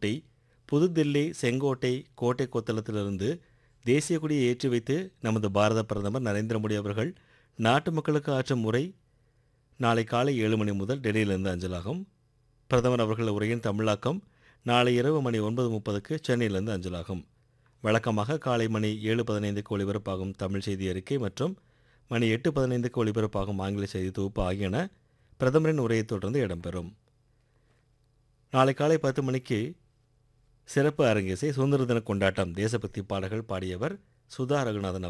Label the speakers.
Speaker 1: கொடியையொட்டி புதுதில்லி செங்கோட்டை கோட்டை கொத்தளத்திலிருந்து தேசிய கொடியை ஏற்றி வைத்து நமது பாரத பிரதமர் நரேந்திர மோடி அவர்கள் நாட்டு மக்களுக்கு ஆற்றும் உரை நாளை காலை ஏழு மணி முதல் டெல்லியிலிருந்து அஞ்சலாகும் பிரதமர் அவர்கள் உரையின் தமிழாக்கம் நாளை இரவு மணி ஒன்பது முப்பதுக்கு சென்னையிலிருந்து அஞ்சலாகும் வழக்கமாக காலை மணி ஏழு பதினைந்துக்கு ஒலிபரப்பாகும் தமிழ் செய்தி அறிக்கை மற்றும் மணி எட்டு பதினைந்துக்கு ஒலிபரப்பாகும் ஆங்கில செய்தி தொகுப்பு ஆகியன பிரதமரின் உரையைத் தொடர்ந்து இடம்பெறும் நாளை காலை பத்து மணிக்கு சிறப்பு அரங்கேசை சுதந்திர தின கொண்டாட்டம் தேசபக்தி பாடல்கள் பாடியவர் சுதா ரகுநாதன் அவர்கள்